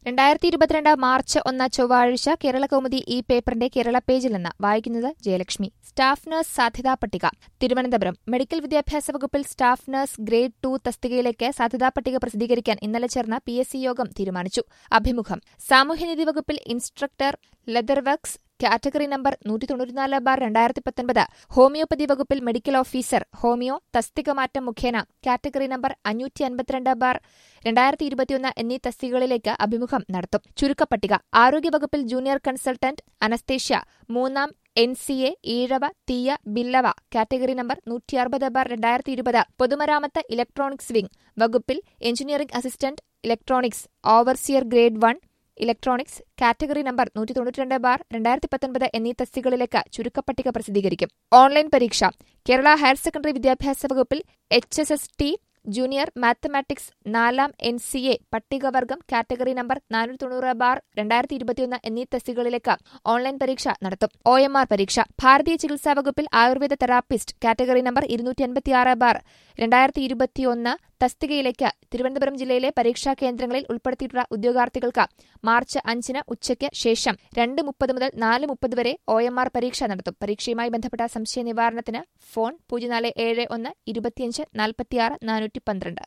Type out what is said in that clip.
രണ്ടായിരത്തി ഇരുപത്തിരണ്ട് മാർച്ച് ഒന്ന് ചൊവ്വാഴ്ച കേരള കൗമുദി ഈ പേപ്പറിന്റെ കേരള പേജിൽ നിന്ന് വായിക്കുന്നത് ജയലക്ഷ്മി സ്റ്റാഫ് നഴ്സ് സാധ്യതാ പട്ടിക തിരുവനന്തപുരം മെഡിക്കൽ വിദ്യാഭ്യാസ വകുപ്പിൽ സ്റ്റാഫ് നഴ്സ് ഗ്രേഡ് ടു തസ്തികയിലേക്ക് സാധ്യതാ പട്ടിക പ്രസിദ്ധീകരിക്കാൻ ഇന്നലെ ചേർന്ന പി എസ് സി യോഗം തീരുമാനിച്ചു അഭിമുഖം സാമൂഹ്യനീതി വകുപ്പിൽ instructor leather works category number നൂറ്റി തൊണ്ണൂറ്റിനാല് ബാർ രണ്ടായിരത്തി പത്തൊൻപത് ഹോമിയോപ്പതി വകുപ്പിൽ മെഡിക്കൽ ഓഫീസർ ഹോമിയോ തസ്തിക മാറ്റം മുഖേന കാറ്റഗറി നമ്പർ അഞ്ഞൂറ്റി അൻപത്തിരണ്ട് ബാർ രണ്ടായിരത്തി ഇരുപത്തിയൊന്ന് എന്നീ തസ്തികകളിലേക്ക് അഭിമുഖം നടത്തും ചുരുക്കപ്പട്ടിക ആരോഗ്യവകുപ്പിൽ ജൂനിയർ കൺസൾട്ടന്റ് അനസ്തേഷ്യ മൂന്നാം N C A Ezhava Thiyya Billava category number നൂറ്റി അറുപത് ബാർ രണ്ടായിരത്തി ഇരുപത് പൊതുമരാമത്ത് ഇലക്ട്രോണിക്സ് വിംഗ് വകുപ്പിൽ engineering assistant electronics overseer grade one electronics category number നൂറ്റി തൊണ്ണൂറ്റിരണ്ട് ബാർ രണ്ടായിരത്തി പത്തൊൻപത് എന്നീ തസ്തികകളിലേക്ക് ചുരുക്കപ്പട്ടിക പ്രസിദ്ധീകരിക്കും ഓൺലൈൻ പരീക്ഷ കേരള ഹയർ സെക്കൻഡറി വിദ്യാഭ്യാസ വകുപ്പിൽ H S S T junior mathematics നാലാം എൻ സി എ പട്ടികവർഗം കാറ്റഗറി നമ്പർ നാനൂറ്റി തൊണ്ണൂറ് ബാർ രണ്ടായിരത്തി ഇരുപത്തിയൊന്ന് എന്നീ തസ്തികകളിലേക്ക് ഓൺലൈൻ പരീക്ഷ നടത്തും ഒ എം ആർ പരീക്ഷ ഭാരതീയ ചികിത്സാ വകുപ്പിൽ ആയുർവേദ തെറാപ്പിസ്റ്റ് കാറ്റഗറി നമ്പർ ഇരുന്നൂറ്റി അൻപത്തിയാറ് ബാർ രണ്ടായിരത്തി ഇരുപത്തിയൊന്ന് തസ്തികയിലേക്ക് തിരുവനന്തപുരം ജില്ലയിലെ പരീക്ഷാ കേന്ദ്രങ്ങളിൽ ഉൾപ്പെടുത്തിയിട്ടുള്ള ഉദ്യോഗാർത്ഥികൾക്ക് മാർച്ച് അഞ്ചിന് ഉച്ചയ്ക്ക് ശേഷം രണ്ട് മുപ്പത് മുതൽ നാല് മുപ്പത് വരെ ഒ എം ആർ പരീക്ഷ നടത്തും പരീക്ഷയുമായി ബന്ധപ്പെട്ട സംശയ നിവാരണത്തിന് ഫോൺ പൂജ്യം നാല് ഏഴ് ഒന്ന് ഇരുപത്തിയഞ്ച് നാൽപ്പത്തിയാറ് നാനൂറ്റി പന്ത്രണ്ട്